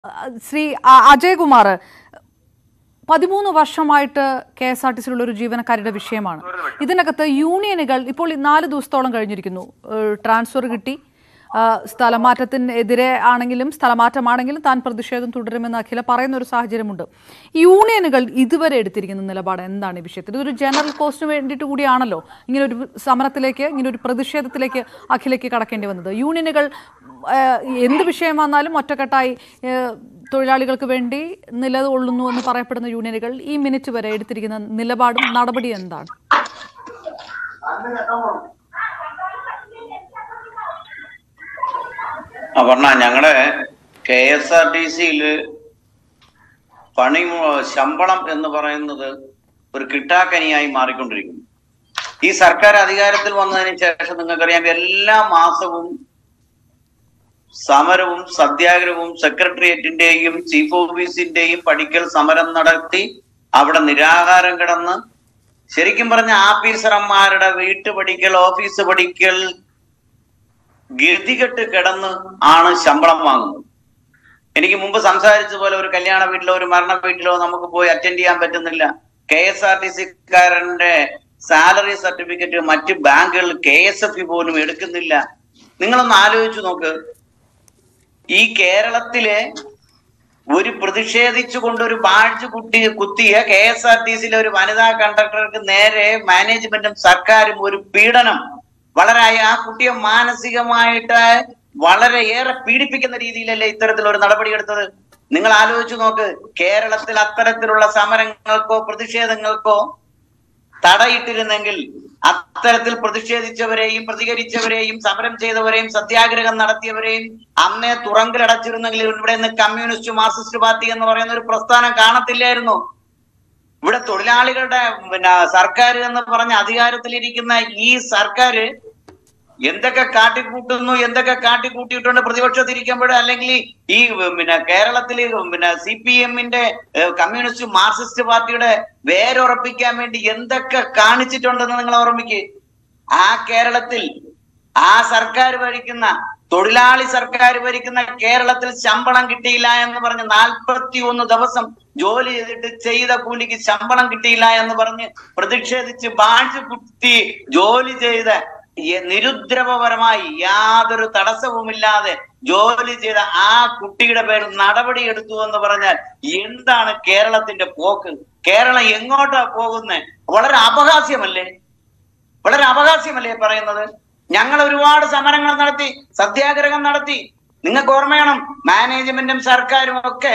ശ്രീ അ- അജയകുമാർ പതിമൂന്ന് വർഷമായിട്ട് K S R T സിയിലുള്ള ഒരു ജീവനക്കാരുടെ വിഷയമാണ് ഇതിനകത്ത് യൂണിയനുകൾ ഇപ്പോൾ ഈ നാല് ദിവസത്തോളം കഴിഞ്ഞിരിക്കുന്നു ഏഹ് ട്രാൻസ്ഫർ കിട്ടി ആ, സ്ഥലമാറ്റത്തിനെതിരെ ആണെങ്കിലും സ്ഥലമാറ്റമാണെങ്കിലും താൻ പ്രതിഷേധം തുടരുമെന്ന് അഖില പറയുന്ന ഒരു സാഹചര്യമുണ്ട് യൂണിയനുകൾ ഇതുവരെ എടുത്തിരിക്കുന്ന നിലപാട് എന്താണ് ഈ വിഷയത്തിൽ ഇതൊരു ജനറൽ കോസ്റ്റിന് വേണ്ടിയിട്ട് കൂടിയാണല്ലോ ഇങ്ങനെ ഒരു സമരത്തിലേക്ക് ഇങ്ങനെ ഒരു പ്രതിഷേധത്തിലേക്ക് അഖിലയ്ക്ക് കടക്കേണ്ടി വന്നത് യൂണിയനുകൾ ആ, എന്ത് വിഷയം വന്നാലും ഒറ്റക്കെട്ടായി ആ, തൊഴിലാളികൾക്ക് വേണ്ടി നിലകൊള്ളുന്നു എന്ന് പറയപ്പെടുന്ന യൂണിയനുകൾ ഈ മിനിറ്റ് വരെ എടുത്തിരിക്കുന്ന നിലപാടും നടപടിയും എന്താണ് അപർണ ഞങ്ങളുടെ കെ എസ് ആർ ടി സിയില് പണി മു- ശമ്പളം എന്ന് പറയുന്നത് ഒരു കിട്ടാക്കനിയായി മാറിക്കൊണ്ടിരിക്കുന്നു ഈ സർക്കാർ അധികാരത്തിൽ വന്നതിന് ശേഷം നിങ്ങൾക്കറിയാം എല്ലാ മാസവും സമരവും സത്യാഗ്രഹവും സെക്രട്ടേറിയറ്റിന്റെയും ചീഫ് ഓഫീസിന്റെയും പടിക്കൽ സമരം നടത്തി അവിടെ നിരാഹാരം കിടന്ന് ശരിക്കും പറഞ്ഞ ആഫീസർമാരുടെ വീട്ടുപടിക്കൽ ഓഫീസ് പടിക്കൽ ഗതികെട്ട് കിടന്ന് ആണ് ശമ്പളം വാങ്ങുന്നത് എനിക്ക് മുമ്പ് സംസാരിച്ചതുപോലെ ഒരു കല്യാണ വീട്ടിലോ ഒരു മരണ വീട്ടിലോ നമുക്ക് പോയി അറ്റൻഡ് ചെയ്യാൻ പറ്റുന്നില്ല കെ എസ് ആർ ടി സിക്കാരന്റെ സാലറി സർട്ടിഫിക്കറ്റ് മറ്റ് ബാങ്കുകളിൽ കെ എസ് എഫ് പോലും എടുക്കുന്നില്ല നിങ്ങളൊന്ന് ആലോചിച്ചു നോക്ക് ഈ കേരളത്തിലെ ഒരു പ്രതിഷേധിച്ചുകൊണ്ട് ഒരു ബാഡ്ജ് കുട്ടി കുത്തിയ കെ എസ് ആർ ടി സിയിലെ ഒരു വനിതാ കണ്ടക്ടർക്ക് നേരെ മാനേജ്മെന്റും സർക്കാരും ഒരു പീഡനം വളരെ ആ കുട്ടിയെ മാനസികമായിട്ട് വളരെ ഏറെ പീഡിപ്പിക്കുന്ന രീതിയിലല്ലേ ഇത്തരത്തിലൊരു നടപടി എടുത്തത് നിങ്ങൾ ആലോചിച്ചു നോക്ക് കേരളത്തിൽ അത്തരത്തിലുള്ള സമരങ്ങൾക്കോ പ്രതിഷേധങ്ങൾക്കോ തടയിട്ടിരുന്നെങ്കിൽ അത്തരത്തിൽ പ്രതിഷേധിച്ചവരെയും പ്രതികരിച്ചവരെയും സമരം ചെയ്തവരെയും സത്യാഗ്രഹം നടത്തിയവരെയും അന്നേ തുറങ്കിലടച്ചിരുന്നെങ്കിൽ ഇവിടെ നിന്ന് കമ്മ്യൂണിസ്റ്റ് മാർക്സിസ്റ്റ് പാർട്ടി എന്ന് പറയുന്ന ഒരു പ്രസ്ഥാനം കാണത്തില്ലായിരുന്നു ഇവിടെ തൊഴിലാളികളുടെ പിന്നെ സർക്കാർ എന്ന് പറഞ്ഞ അധികാരത്തിലിരിക്കുന്ന ഈ സർക്കാർ എന്തൊക്കെ കാട്ടിക്കൂട്ടുന്നു എന്തൊക്കെ കാട്ടിക്കൂട്ടിയിട്ടുണ്ട് പ്രതിപക്ഷത്തിരിക്കുമ്പോൾ അല്ലെങ്കിൽ ഈ പിന്നെ കേരളത്തില് പിന്നെ സി പി എമ്മിന്റെ കമ്മ്യൂണിസ്റ്റ് മാർക്സിസ്റ്റ് പാർട്ടിയുടെ വേരുറപ്പിക്കാൻ വേണ്ടി എന്തൊക്കെ കാണിച്ചിട്ടുണ്ടെന്ന് നിങ്ങൾ ഓർമ്മിക്ക് ആ കേരളത്തിൽ ആ സർക്കാർ ഭരിക്കുന്ന തൊഴിലാളി സർക്കാർ ഭരിക്കുന്ന കേരളത്തിൽ ശമ്പളം കിട്ടിയില്ല എന്ന് പറഞ്ഞ് നാൽപ്പത്തി ഒന്ന് ദിവസം ജോലി ചെയ്തിട്ട് ചെയ്ത കൂലിക്ക് ശമ്പളം കിട്ടിയില്ല എന്ന് പറഞ്ഞ് പ്രതിഷേധിച്ച് ബാഴ്ച കുത്തി ജോലി ചെയ്ത ഈ നിരുദ്രവപരമായി യാതൊരു തടസ്സവുമില്ലാതെ ജോലി ചെയ്ത ആ കുട്ടിയുടെ പേരിൽ നടപടി എടുത്തു എന്ന് പറഞ്ഞാൽ എന്താണ് കേരളത്തിന്റെ പോക്ക് കേരളം എങ്ങോട്ടാ പോകുന്നത് വളരെ അപഹാസ്യമല്ലേ വളരെ അപഹാസ്യമല്ലേ പറയുന്നത് ഞങ്ങൾ ഒരുപാട് സമരങ്ങൾ നടത്തി സത്യാഗ്രഹം നടത്തി നിങ്ങൾക്ക് ഓർമ്മയണം മാനേജ്മെന്റും സർക്കാരും ഒക്കെ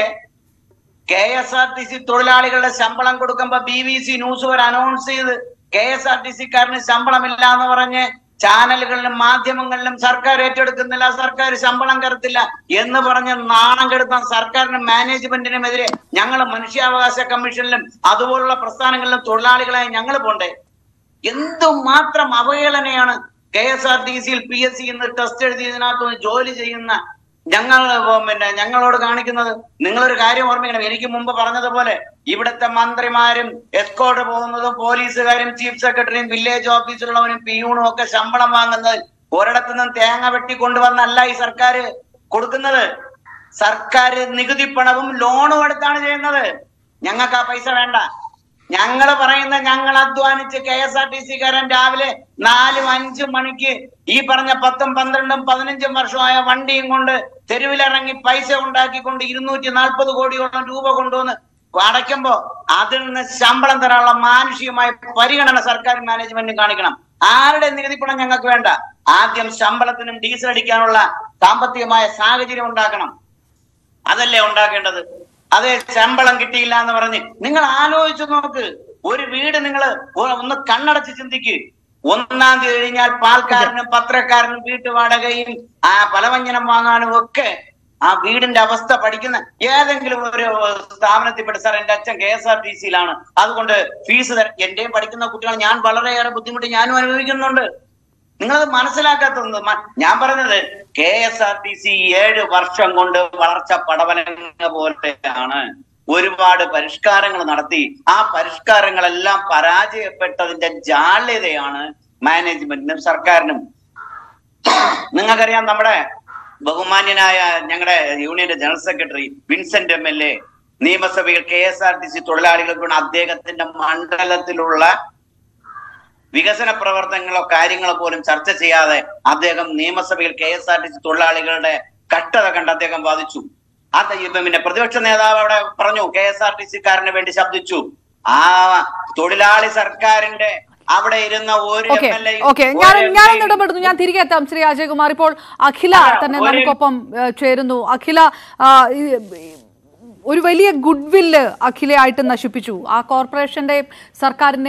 K S R T C തൊഴിലാളികളുടെ ശമ്പളം കൊടുക്കുമ്പോ ബി ബി സി ന്യൂസ് വരെ അനൗൺസ് ചെയ്ത് കെ എസ് ആർ ടി സിക്കാരന് ശമ്പളമില്ല എന്ന് പറഞ്ഞ് ചാനലുകളിലും മാധ്യമങ്ങളിലും സർക്കാർ ഏറ്റെടുക്കുന്നില്ല സർക്കാർ ശമ്പളം കരുത്തില്ല എന്ന് പറഞ്ഞ് നാണം കെടുത്താൻ സർക്കാരിനും മാനേജ്മെന്റിനുമെതിരെ ഞങ്ങൾ മനുഷ്യാവകാശ കമ്മീഷനിലും അതുപോലുള്ള പ്രസ്ഥാനങ്ങളിലും തൊഴിലാളികളായി ഞങ്ങൾ പോണ്ടേ എന്തുമാത്രം അവഹേളനയാണ് കെ എസ് ആർ ടി സിയിൽ പി എസ് സി എന്ന് ടെസ്റ്റ് എഴുതിയതിനകത്ത് ജോലി ചെയ്യുന്ന ഞങ്ങൾ പിന്നെ ഞങ്ങളോട് കാണിക്കുന്നത് നിങ്ങളൊരു കാര്യം ഓർമ്മിക്കണം എനിക്ക് മുമ്പ് പറഞ്ഞതുപോലെ ഇവിടുത്തെ മന്ത്രിമാരും എസ്കോർട്ട് പോകുന്നതും പോലീസുകാരും ചീഫ് സെക്രട്ടറിയും വില്ലേജ് ഓഫീസിലുള്ളവനും പിയൂണും ഒക്കെ ശമ്പളം വാങ്ങുന്നത് ഒരിടത്തു നിന്നും തേങ്ങ വെട്ടി കൊണ്ടുവന്നല്ല ഈ സർക്കാർ കൊടുക്കുന്നത് സർക്കാർ നികുതി പണവും ലോണും എടുത്താണ് ചെയ്യുന്നത് ഞങ്ങൾക്ക് ആ പൈസ വേണ്ട ഞങ്ങൾ പറയുന്ന ഞങ്ങൾ അധ്വാനിച്ച് കെ എസ് ആർ ടി സിക്കാരൻ രാവിലെ നാലും അഞ്ചും മണിക്ക് ഈ പറഞ്ഞ പത്തും പന്ത്രണ്ടും പതിനഞ്ചും വർഷമായ വണ്ടിയും കൊണ്ട് തെരുവിലിറങ്ങി പൈസ ഉണ്ടാക്കിക്കൊണ്ട് ഇരുന്നൂറ്റി നാൽപ്പത് കോടിയോളം രൂപ കൊണ്ടുവന്ന് അടയ്ക്കുമ്പോ അതിൽ നിന്ന് ശമ്പളം തരാനുള്ള മാനുഷികമായ പരിഗണന സർക്കാർ മാനേജ്മെന്റും കാണിക്കണം ആരുടെ നികുതി പണം ഞങ്ങൾക്ക് വേണ്ട ആദ്യം ശമ്പളത്തിനും ഡീസൽ അടിക്കാനുള്ള സാമ്പത്തികമായ സാഹചര്യം ഉണ്ടാക്കണം അതല്ലേ ഉണ്ടാക്കേണ്ടത് അതെ ശമ്പളം കിട്ടിയില്ല എന്ന് പറഞ്ഞ് നിങ്ങൾ ആലോചിച്ചു നോക്ക് ഒരു വീട് നിങ്ങൾ ഒന്ന് കണ്ണടച്ച് ചിന്തിക്ക് ഒന്നാം തീയതി കഴിഞ്ഞാൽ പാൽക്കാരനും പത്രക്കാരനും വീട്ടുവാടകയും ആ പലവഞ്ഞനം വാങ്ങാനും ഒക്കെ ആ വീടിന്റെ അവസ്ഥ പഠിക്കുന്ന ഏതെങ്കിലും ഒരു സ്ഥാപനത്തിൽപ്പെട്ട് സാർ എന്റെ അച്ഛൻ കെ എസ് ആർ ടി സിയിലാണ് അതുകൊണ്ട് ഫീസ് തരാം എന്റെയും പഠിക്കുന്ന കുട്ടികൾ ഞാൻ വളരെയേറെ ബുദ്ധിമുട്ട് ഞാനും അനുഭവിക്കുന്നുണ്ട് നിങ്ങളത് മനസ്സിലാക്കാത്തത് ഞാൻ പറഞ്ഞത് K S R T C ഏഴ് വർഷം കൊണ്ട് വളർച്ച പടവലങ്ങ പോലെയാണ് ഒരുപാട് പരിഷ്കാരങ്ങൾ നടത്തി ആ പരിഷ്കാരങ്ങളെല്ലാം പരാജയപ്പെട്ടതിന്റെ ജാള്യതയാണ് മാനേജ്മെന്റിനും സർക്കാരിനും നിങ്ങൾക്കറിയാം നമ്മുടെ ബഹുമാന്യനായ ഞങ്ങളുടെ യൂണിയന്റെ general secretary Vincent M L A നിയമസഭയിൽ K S R T C തൊഴിലാളികൾക്ക് വേണ്ടി അദ്ദേഹത്തിന്റെ മണ്ഡലത്തിലുള്ള വികസന പ്രവർത്തനങ്ങളോ കാര്യങ്ങളോ പോലും ചർച്ച ചെയ്യാതെ അദ്ദേഹം നിയമസഭയിൽ K S R T C തൊഴിലാളികളുടെ കട്ടത കണ്ട് അദ്ദേഹം വാദിച്ചു അത് ഇപ്പം പിന്നെ പ്രതിപക്ഷ നേതാവ് അവിടെ പറഞ്ഞു കെ എസ് ആർ ടി സിക്കാരന് വേണ്ടി ശബ്ദിച്ചു ആ തൊഴിലാളി സർക്കാരിന്റെ അവിടെ ഇരുന്ന ഒരു okay M L A okay ഞാൻ ഞാനൊന്ന് ഇടപെടുന്നു ഞാൻ തിരികെ എത്താം ശ്രീ അജയകുമാർ ഇപ്പോൾ അഖില തന്നെ ഒരു- നമുക്കൊപ്പം ഏഹ്, ചേരുന്നു അഖില ആ, ഈ- ഒരു വലിയ ഗുഡ് വില്ല് അഖിലയായിട്ട് നശിപ്പിച്ചു ആ കോർപ്പറേഷന്റെ സർക്കാരിന്റെ